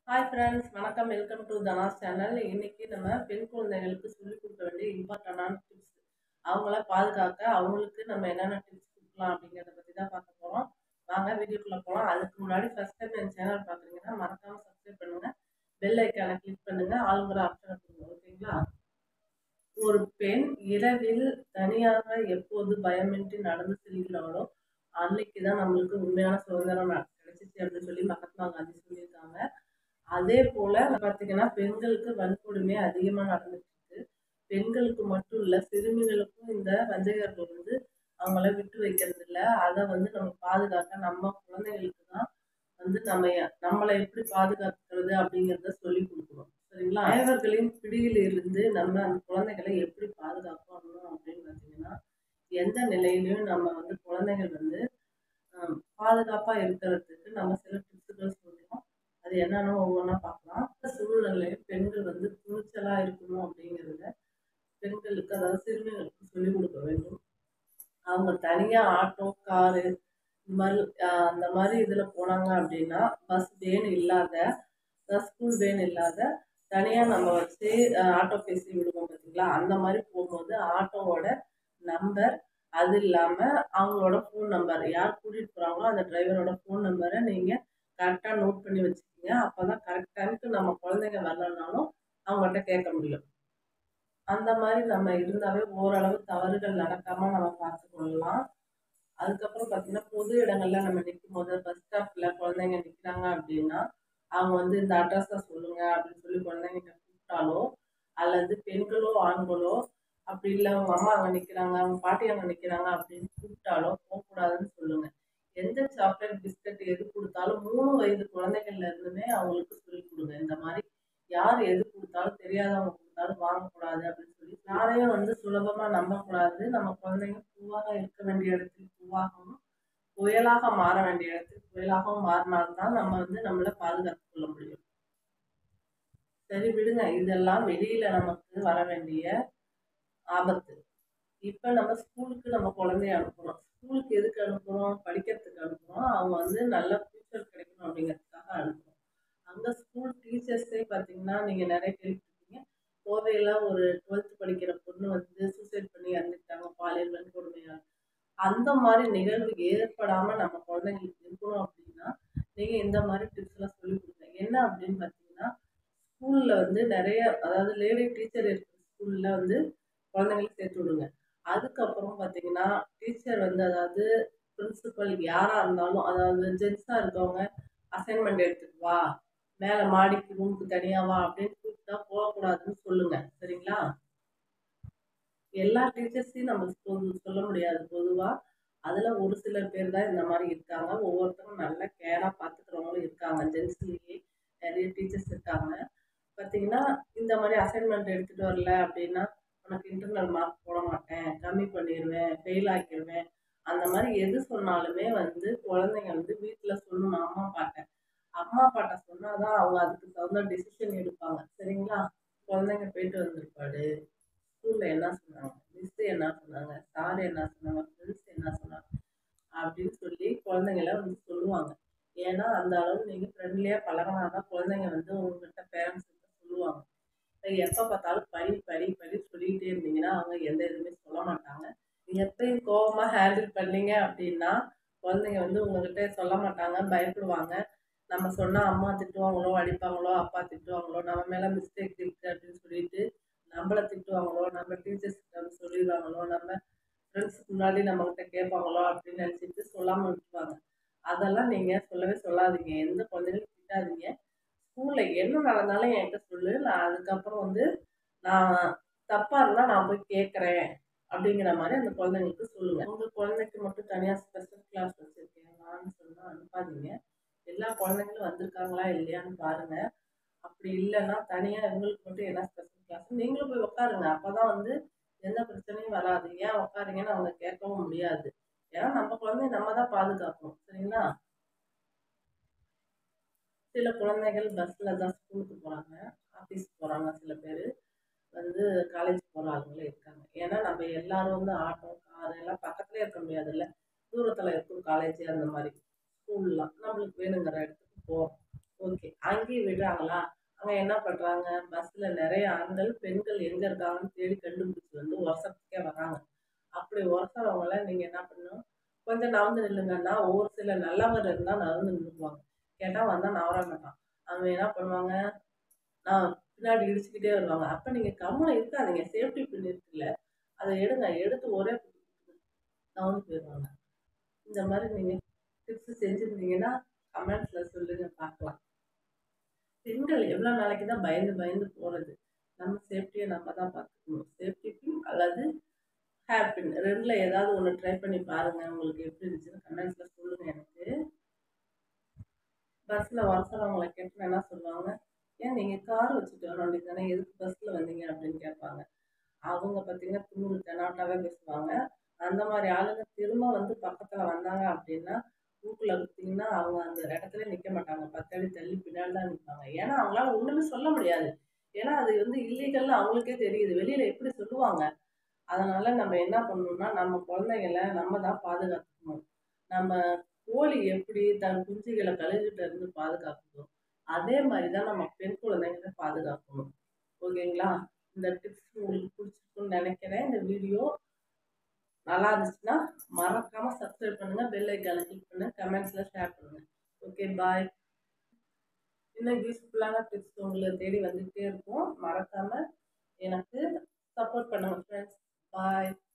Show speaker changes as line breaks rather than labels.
hi friends வணக்கம் welcome to Dhana's channel இன்னைக்கு நம்ம பெண் குழந்தைகளுக்கு சொல்லிக் கொடுக்க வேண்டிய இம்பார்ட்டண்டான டிப்ஸ் அவங்கள பாதுகாக்க அவங்களுக்கு நம்ம என்னென்ன டிப்ஸ் கொடுக்கலாம் அப்படிங்கிறத பற்றி தான் பார்க்க போகிறோம் வாங்க வீடியோக்குள்ளே போகலாம் அதுக்கு முன்னாடி ஃபஸ்ட் டைம் என் சேனல் பார்க்குறீங்கன்னா மறக்காமல் சப்ஸ்கிரைப் பண்ணுங்கள் பெல் ஐக்கானை கிளிக் பண்ணுங்கள் ஆளுங்கிற ஆப்ஷனை கொடுங்க ஓகேங்களா ஒரு பெண் இரவில் தனியாக எப்போது பயமின்றி நடந்து செல்கிறாளோ அன்னைக்கு தான் நம்மளுக்கு உண்மையான சுதந்திரம் ந- கிடைச்சிச்சு அப்படின்னு சொல்லி மகாத்மா காந்தி சொல்லியிருக்காங்க அதே போல பார்த்தீங்கன்னா பெண்களுக்கு வன்கொடுமை அதிகமாக நடந்துட்டு இருக்கு பெண்களுக்கு மட்டும் இல்லை சிறுமிகளுக்கும் இந்த வஞ்சகர்கள் வந்து அவங்கள விட்டு வைக்கிறது இல்லை அதை வந்து நம்ம பாதுகாக்க நம்ம குழந்தைகளுக்கு தான் வந்து நம்ம எ- நம்மளை எப்படி பாதுகாக்கிறது அப்படிங்கிறத சொல்லி கொடுக்கணும் சரிங்களா அயவர்களின் பிடியில் இருந்து நம்ம அந்த குழந்தைகளை எப்படி பாதுகாக்கணும் அப்படின்னு பார்த்தீங்கன்னா எந்த நிலையிலையும் நம்ம வந்து குழந்தைகள் வந்து ஆம், பாதுகாப்பா இருக்கிறதுக்கு நம்ம சில டிப்ஸுகள் சொல்றோம் அது என்னன்னு ஒவ்வொன்றா பார்க்கலாம் இந்த சூழ்நிலையில் பெண்கள் வந்து துணிச்சலா இருக்கணும் அப்படிங்கிறத பெண்களுக்கு அதாவது சிறுமிகளுக்கு சொல்லிக் கொடுக்க வேண்டும் அவங்க தனியா ஆட்டோ காரு இந்த மாதிரி ஆஹ், அந்த மாதிரி இதுல போனாங்க அப்படின்னா பஸ் வேன் இல்லாத ஸ்கூல் வேன் இல்லாத தனியா நம்ம வச்சு ஆஹ், ஆட்டோ பேசி விடுவோம் பார்த்தீங்களா அந்த மாதிரி போகும்போது ஆட்டோவோட நம்பர் அது இல்லாம அவங்களோட ஃபோன் நம்பர் யார் கூட்டிட்டு போறாங்களோ அந்த டிரைவரோட ஃபோன் நம்பரை நீங்க கரெக்டா நோட் பண்ணி வச்சுக்கோங்க அப்பதான் கரெக்ட் டைமுக்கு நம்ம குழந்தைங்க வரலனாலும் அவங்கள்ட்ட கேட்க முடியும் அந்த மாதிரி நம்ம இருந்தாவே ஓரளவு தவறுகள் நடக்காம நம்ம பார்த்து கொள்ளலாம் அதுக்கப்புறம் பார்த்தீங்கன்னா பொது இடங்கள்ல நம்ம நிற்கும் போது பஸ் ஸ்டாப்ல குழந்தைங்க நிற்கிறாங்க அப்படின்னா அவங்க வந்து இந்த அட்ரஸை சொல்லுங்க அப்படின்னு சொல்லி குழந்தைங்கிட்ட கூப்பிட்டாலோ அல்லது பெண்களோ ஆண்களோ அப்படி இல்லை அவங்க அம்மா அங்கே நிற்கிறாங்க அவங்க பாட்டி அங்கே நிற்கிறாங்க அப்படின்னு கூப்பிட்டாலோ போகக்கூடாதுன்னு சொல்லுங்க எந்த சாக்லேட் பிஸ்கட் எது கொடுத்தாலும் மூணு வயது குழந்தைகள்ல இருந்துமே அவங்களுக்கு சொல்லிக் கொடுங்க இந்த மாதிரி யார் எது கொடுத்தாலும் தெரியாதவங்க கொடுத்தாலும் வாங்கக்கூடாது அப்படின்னு சொல்லி யாரையும் வந்து சுலபமா நம்பக்கூடாது நம்ம குழந்தைங்க பூவாக இருக்க வேண்டிய இடத்தில் பூவாகவும் புயலாக மாற வேண்டிய இடத்தில் புயலாகவும் மாறினால்தான் நம்ம வந்து நம்மளை பாதுகாத்துக் கொள்ள முடியும் சரி விடுங்க இதெல்லாம் வெளியில நமக்கு வர வேண்டிய ஆபத்து இப்போ நம்ம ஸ்கூலுக்கு நம்ம குழந்தைய அனுப்புறோம் ஸ்கூலுக்கு எதுக்கு அனுப்புறோம் படிக்கிறதுக்கு அனுப்புறோம் அவங்க வந்து நல்ல ஃபியூச்சர் கிடைக்கணும் அப்படிங்கிறதுக்காக அனுப்புறோம் அங்கே ஸ்கூல் டீச்சர்ஸே பார்த்தீங்கன்னா நீங்கள் நிறைய கேள்விப்பட்டிருக்கீங்க கோவையில் ஒரு டுவெல்த் படிக்கிற பொண்ணு வந்து சூசைட் பண்ணி இறந்துட்டாங்க பாலியல் வன்கொடுமையால் அந்த மாதிரி நிகழ்வு ஏற்படாமல் நம்ம குழந்தைங்களுக்கு இருக்கணும் அப்படின்னா நீங்கள் இந்த மாதிரி டிப்ஸ்லாம் சொல்லி கொடுங்க என்ன அப்படின்னு பார்த்தீங்கன்னா ஸ்கூலில் வந்து நிறைய அதாவது லேடி டீச்சர் இருக்கிற ஸ்கூலில் வந்து குழந்தைங்களுக்கு சேர்த்து விடுங்க அதுக்கப்புறம் பார்த்தீங்கன்னா டீச்சர் வந்து அதாவது பிரின்சிபல் யாராக இருந்தாலும் அதாவது ஜென்ஸாக இருக்கவங்க அசைன்மெண்ட் எடுத்துட்டு வா மேலே மாடிக்கு ரூமுக்கு தனியாக வா அப்படின்னு கூப்பிட்டா போகக்கூடாதுன்னு சொல்லுங்க சரிங்களா எல்லா டீச்சர்ஸையும் நம்ம சொல்~ சொல்ல முடியாது பொதுவாக அதில் ஒரு சிலர் பேர் தான் இந்த மாதிரி இருக்காங்க ஒவ்வொருத்தரும் நல்ல கேராக பார்த்துக்கிறவங்களும் இருக்காங்க ஜென்ஸ்லேயே நிறைய டீச்சர்ஸ் இருக்காங்க பார்த்தீங்கன்னா இந்த மாதிரி அசைன்மெண்ட் எடுத்துகிட்டு வரல அப்படின்னா உனக்கு இன்டர்னல் மார்க் போட மாட்டேன் கம்மி பண்ணிடுவேன் ஃபெயில் ஆக்கிடுவேன் அந்த மாதிரி எது சொன்னாலுமே வந்து குழந்தைங்க வந்து வீட்டில் சொல்லணும் அம்மா அப்பாட்ட அம்மா அப்பாட்ட சொன்னால் தான் அவங்க அதுக்கு தகுந்த டிசிஷன் எடுப்பாங்க சரிங்களா குழந்தைங்க போயிட்டு வந்திருப்பாடு ஸ்கூலில் என்ன சொன்னாங்க மிஸ் என்ன சொன்னாங்க சார் என்ன சொன்னாங்க ஃப்ரெண்ட்ஸ் என்ன சொன்னாங்க அப்படின்னு சொல்லி குழந்தைங்கள வந்து சொல்லுவாங்க ஏன்னா அந்த அளவு நீங்கள் ஃப்ரெண்ட்லியாக பழகினா தான் குழந்தைங்க வந்து உங்ககிட்ட பேரண்ட்ஸ் கிட்ட சொல்லுவாங்க இப்போ எப்போ பார்த்தாலும் படி படி படி சொல்லிக்கிட்டே இருந்தீங்கன்னா அவங்க எந்த இதுவுமே சொல்ல மாட்டாங்க நீங்கள் எப்பயும் கோவமாக ஹேண்டில் பண்ணீங்க அப்படின்னா குழந்தைங்க வந்து உங்ககிட்ட சொல்ல மாட்டாங்க பயப்படுவாங்க நம்ம சொன்னால் அம்மா திட்டுவாங்களோ அடிப்பாங்களோ அப்பா திட்டுவாங்களோ நம்ம மேலே மிஸ்டேக் இருக்குது அப்படின்னு சொல்லிட்டு நம்மளை திட்டுவாங்களோ நம்ம டீச்சர்ஸ் கிட்ட சொல்லிடுவாங்களோ நம்ம ஃப்ரெண்ட்ஸுக்கு முன்னாடி நம்மக்கிட்ட கேட்பாங்களோ அப்படின்னு நினச்சிட்டு சொல்லாமல் விட்டுருவாங்க அதெல்லாம் நீங்கள் சொல்லவே சொல்லாதீங்க எந்த குழந்தைகளும் திட்டாதீங்க ஸ்கூலில் என்ன நடந்தாலும் என்கிட்ட சொல்லு நான் அதுக்கப்புறம் வந்து நான் தப்பாக இருந்தால் நான் போய் கேட்குறேன் அப்படிங்கிற மாதிரி அந்த குழந்தைங்களுக்கு சொல்லுங்கள் உங்கள் குழந்தைக்கு மட்டும் தனியாக ஸ்பெஷல் கிளாஸ் வச்சுருக்கீங்களான்னு சொன்னால் அனுப்பாதீங்க எல்லா குழந்தைங்களும் வந்திருக்காங்களா இல்லையான்னு பாருங்கள் அப்படி இல்லைன்னா தனியாக இவங்களுக்கு மட்டும் என்ன ஸ்பெஷல் கிளாஸ் நீங்களும் போய் உட்காருங்க அப்போ தான் வந்து எந்த பிரச்சனையும் வராது ஏன் உட்காருங்கன்னு அவங்க கேட்கவும் முடியாது ஏன்னா நம்ம குழந்தைய நம்ம தான் பாதுகாக்கணும் சரிங்களா சில குழந்தைகள் பஸ்ஸில் தான் ஸ்கூலுக்கு போகிறாங்க ஆஃபீஸ் போகிறாங்க சில பேர் வந்து காலேஜ் போகிற ஆளுங்களே இருக்காங்க ஏன்னா நம்ம எல்லாரும் வந்து ஆட்டோ கார் எல்லாம் பக்கத்துலேயே இருக்க முடியாதுல்ல தூரத்தில் இருக்கும் காலேஜ் அந்த மாதிரி ஸ்கூல்லாம் நம்மளுக்கு வேணுங்கிற இடத்துக்கு போகிறோம் ஓகே அங்கேயும் விடுறாங்களா அங்கே என்ன பண்ணுறாங்க பஸ்ஸில் நிறைய ஆண்கள் பெண்கள் எங்கே இருக்காங்கன்னு தேடி கண்டுபிடிச்சி வந்து வருஷத்துக்கே வராங்க அப்படி ஒருத்தவங்கள நீங்கள் என்ன பண்ணணும் கொஞ்சம் நவந்து நில்லுங்கன்னா ஒரு சில நல்லவர் இருந்தால் நவந்து நின்றுக்குவாங்க கேட்டால் வந்தால் நவர மாட்டான் அவங்க என்ன பண்ணுவாங்க நான் பின்னாடி இடிச்சுக்கிட்டே வருவாங்க அப்போ நீங்கள் கம்முன்னு இருக்காதீங்க சேஃப்டி பின் இருக்குல்ல அதை எடுங்க எடுத்து ஒரே நவந்து போயிடுவாங்க இந்த மாதிரி நீங்கள் டிப்ஸ் செஞ்சுருந்தீங்கன்னா கமெண்ட்ஸில் சொல்லுங்கள் பார்க்கலாம் பெண்கள் எவ்வளோ நாளைக்கு தான் பயந்து பயந்து போகிறது நம்ம சேஃப்டியை நம்ம தான் பார்த்துக்கணும் சேஃப்டி பின் அல்லது ஹேர் பின் ரெண்டில் ஏதாவது ஒன்று ட்ரை பண்ணி பாருங்கள் உங்களுக்கு எப்படி இருந்துச்சுன்னு கமெண்ட்ஸில் சொல்லுங்கள் எனக்கு பஸ்ஸில் வரசரவங்களை கேட்டு என்ன சொல்லுவாங்க ஏன் நீங்கள் கார் வச்சுட்டு வர வேண்டியது தானே எதுக்கு பஸ்ஸில் வந்தீங்க அப்படின்னு கேட்பாங்க அவங்க பார்த்தீங்கன்னா துணூறு தெனாட்டாவே பேசுவாங்க அந்த மாதிரி ஆளுங்க திரும்ப வந்து பக்கத்தில் வந்தாங்க அப்படின்னா ஊக்கில் பார்த்தீங்கன்னா அவங்க அந்த இடத்துல நிற்க மாட்டாங்க பத்து அடி தள்ளி பின்னாடி தான் நிற்பாங்க ஏன்னா அவங்களால ஒன்றுமே சொல்ல முடியாது ஏன்னா அது வந்து இல்லீகல்னு அவங்களுக்கே தெரியுது வெளியில் எப்படி சொல்லுவாங்க அதனால நம்ம என்ன பண்ணணும்னா நம்ம குழந்தைங்கள நம்ம தான் பாதுகாத்துக்கணும் நம்ம கோழி எப்படி தன் குஞ்சுகளை கழுகிட்ட இருந்து பாதுகாக்கணும் அதே மாதிரி தான் நம்ம பெண் குழந்தைங்களை பாதுகாக்கணும் ஓகேங்களா இந்த டிப்ஸ் உங்களுக்கு பிடிச்சிருக்குன்னு நினைக்கிறேன் இந்த வீடியோ நல்லா இருந்துச்சுன்னா மறக்காமல் சப்ஸ்கிரைப் பண்ணுங்கள் பெல் ஐக்கானை கிளிக் பண்ணுங்கள் கமெண்ட்ஸில் ஷேர் பண்ணுங்கள் ஓகே பாய் இன்னும் யூஸ்ஃபுல்லான டிப்ஸ் உங்களை தேடி வந்துகிட்டே இருக்கும் மறக்காமல் எனக்கு சப்போர்ட் பண்ணுங்கள் ஃப்ரெண்ட்ஸ் பாய்